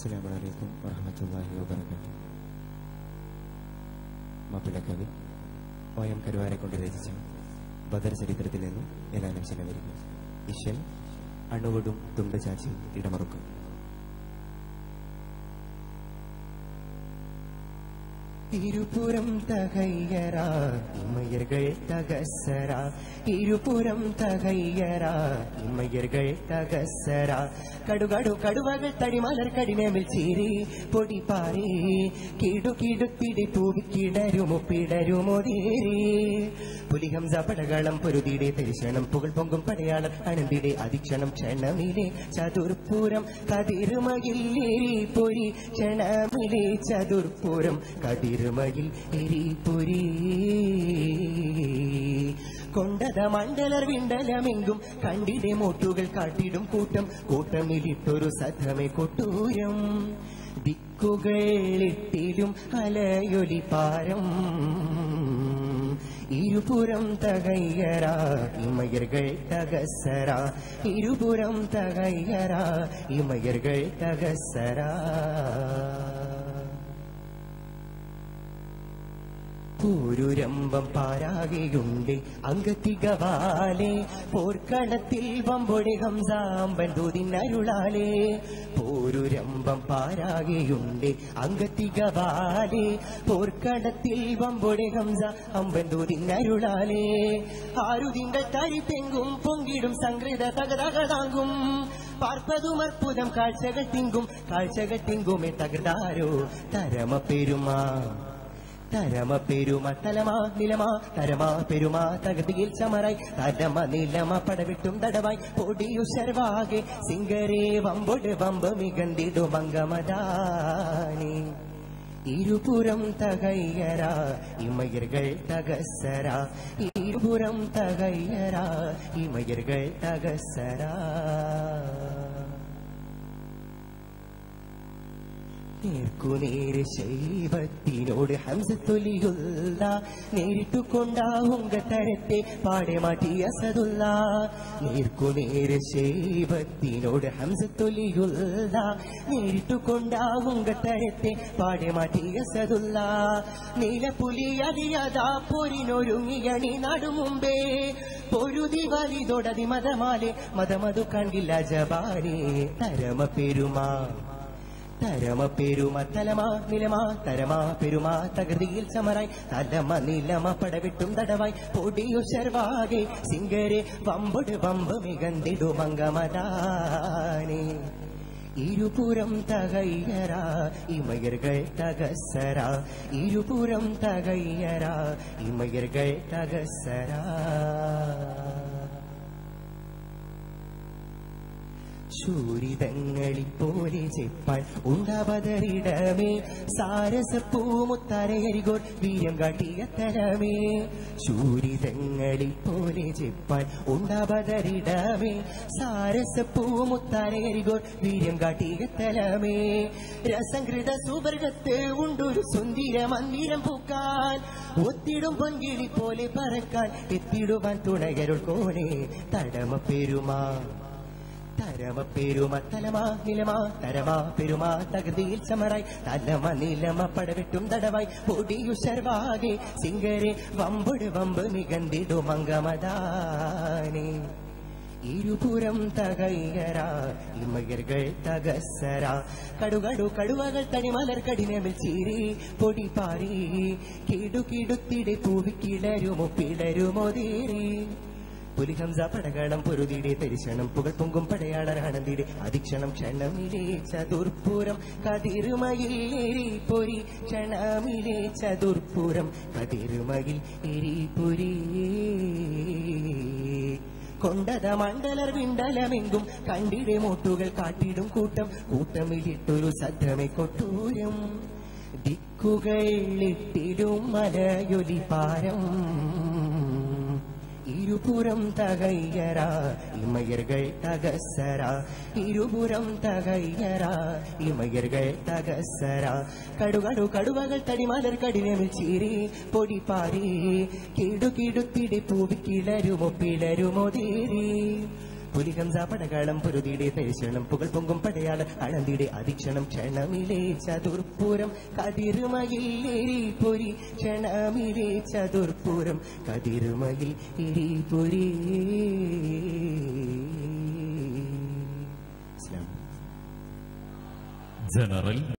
അസ്സലാമു അലൈക്കും വറഹ്മത്തുള്ളാഹി വബറകാതുഹു മാപ്പിളക്കവി ഒ എം കരുവാരെ കൊണ്ട് രചിച്ച ബദർ ചരിത്രത്തിൽ നിന്നും ഏതാനും ചില വരികൾ ഇശൽ അണുവിടും തുണ്ട് ചാച്ചി ഇടമറുക്കും ഇരുപുறம் தகையரா இமையர்கள் தகசரா இருபுறம் தகையரா இமையர்கள் தகசரா കടുകടു കടുവകൾ തടിമലർ കടിനമിൽ ചീരി പൊടി പാറി കിടു കിടുത്തിടി തൂവിക്കിടരുമോ പിടരുമോ ധീരി പുലിഹംസ പടകളം പൊരുതിയുടെ ദർശനം പുകൾ പൊങ്കും പടയാളം അനന്തിയുടെ അധിക്ഷണം ക്ഷണമിലെ ചതുർപ്പൂരം കതിരുമയിൽ എരി പൊരി ക്ഷണമിലെ ചതുർപ്പൂരം കതിരുമയിൽ എരി പൊരി കൊണ്ടത മണ്ഡലർ വിണ്ടലമെങ്കും കണ്ടിടെ മോട്ടുകൾ കാട്ടിടും കൂട്ടം കൂട്ടമിലിട്ടൊരു സധമെ കൊട്ടൂരം ദിക്കുകളിട്ടിലും അലയൊലി പാരം ഇരുപുறம் തകയ്യരാ ഇമയர்கள் തകസരാ ഇരുപുறம் തകയ്യരാ ഇമയர்கள் തകസരാ പൂരുരമ്പം പാരാകെയുണ്ട് അങ്കത്തികവാലെ പോർക്കളത്തിൽ വമ്പൊടി ഹംസാമ്പൻ ദൂതിനരുളാലെ പോരുരമ്പം പാരാകെയുണ്ട് അങ്കത്തികവാലെ പോർക്കളത്തിൽ വമ്പൊടി ഹംസ അമ്പൻ ദൂതിനരുളാലെ ആരുതിങ്കൾ തരിത്തെങ്കും പൊങ്കിടും സംകൃത തകതകതാങ്കും പാർപ്പതും അർപ്പുതം കാഴ്ചകൾ തിങ്കും കാഴ്ചകൾ തിങ്കുമേ തകർതാരോ തരമ പെരുമാ തരമ പെരുമ തലമാ നിലമാ തരമാ പെരുമ തകതിയിൽ ചമറായി തരമ നിലമ പടവിട്ടും തടവായി പൊടിയു ശർവാകെ സിംഗരേ വമ്പൊട് വമ്പ് മികന്തിടു മംഗമദാനി ഇരുപുறம் തകയ്യരാ ഇമയர்கள் തകസരാ ഇരുപുறம் തകയ്യരാ ഇമയர்கள் തകസരാ നേർക്കുനേര് ശൈവത്തിനോട് ഹംസത്തൊലിയുള്ള നേരിട്ടു കൊണ്ടാ ഉങ്ക തരത്തെ പാടെ മാറ്റിയ സതുള്ള നേർക്കുനേര് ശൈവത്തിനോട് ഹംസത്തൊലിയുള്ള നേരിട്ടു കൊണ്ടാ ഉങ്ക തരത്തെ പാടെ മാറ്റിയ സതുള്ള നീലപ്പുലി അറിയാതാ പോരിനൊരുങ്ങിയണി നടുമുമ്പേ പൊരുതി വലിതൊടതി മതമാലെ മതമതു കണ്ടില്ല ജപാനെ തരമ പെരുമാ തരമ പെരുമ തലമാ നിലമാ തരമാ പെരുമ തകൃതിയിൽ ചമറായി തലമ നിലമ പടവിട്ടും തടവായി പൊടിയു ശർവാകെ സിംഗരെ വമ്പൊട് വമ്പ് മികന്തിടു മംഗമദാനെ ഇരുപുறம் തകയ്യരാ ഇമയர்கள் തകസരാ ഇരുപുறம் തകയ്യരാ ഇമയர்கள் തകസരാ ശൂരിതങ്ങളിപ്പോലെ ചെപ്പാൻ ഉണ്ടാവതറിടമേ സാരസപ്പൂമുത്തരയരികോർ വീര്യം കാട്ടിയ തരമേ ശൂരിതങ്ങളിപ്പോലെ ചെപ്പാൻ ഉണ്ടാവതറിടമേ സാരസപ്പൂമുത്തരയരികോർ വീര്യം കാട്ടിയ തലമേ രസംകൃത സുവർഗത്ത് ഉണ്ടൊരു സുന്ദര മന്ദിരം പൂക്കാൻ ഒത്തിടും പൊൻകിളി പോലെ പറക്കാൻ എത്തിടുവാൻ തുണയരുൾ കോണേ തടമ പെരുമാ തരമ പെരുമ തലമാ നിലമാ തരമാ പെരുമാ തകൃതിയിൽ ചമറായി തലമ നിലമ പടവിട്ടും തടവായി പൊടിയു ശർവാകെ സിംഗരെ വമ്പൊട് വമ്പ് നികന്തിടു മംഗമദാനെ ഇരുപുறம் തകയ്യരാ ഇമയர்கள் തകസരാ കടുകടു കടുവകൾ തനിമലർ കഠിനമിൽ ചീരി പൊടി പാറി കിടു കിടുത്തിടെ പൂവിക്കിടരുമോ പിടരുമോ തീരി പുലിഹംസ പടകളം പൊരുതിയുടെ തരിശണം പുകൾ പൊങ്കും പടയാളരാണന്തിയുടെ അധിക്ഷണം ക്ഷണമിലെ ചതുർപ്പൂരം കതിരുമയിൽ എരി പൊരി ക്ഷണമിലെ ചതുർപ്പൂരം കതിരുമയിൽ എരി പൊരി കൊണ്ടത മണ്ഡലർ വിണ്ടലമെങ്കും കണ്ടിടെ മോട്ടുകൾ കാട്ടിടും കൂട്ടം കൂട്ടമിലിട്ടൊരു സദ്രമെ കൊട്ടൂരം ദിക്കുകളിട്ടിടും മലയൊലി പാരം ഇരുപുறம் തകയ്യരാ ഇമയர்கள் തകസരാ ഇരുപുறம் തകയ്യരാ ഇമയர்கள் തകസരാ കടുകടു കടുവകൾ തടിമലർ കടിനമിൽ ചീരി പൊടി പാറി കിടു കിടുത്തിടി പൂവി കിളരുമോ പിളരുമോ തീരി പുലിഹംസ പടകാളം പൊരുതിയുടെ തരിശണം പുകൾ പൊങ്കും പടയാള അഴന്തിയുടെ അധിക്ഷണം ക്ഷണമിലെ ചതുർപ്പൂരം കതിരുമയിൽ എരിപൊരി ക്ഷണമിലെ ചതുർപ്പൂരം കതിരുമയിൽ എരിപൊരി ഇസ്ലാം ജനറൽ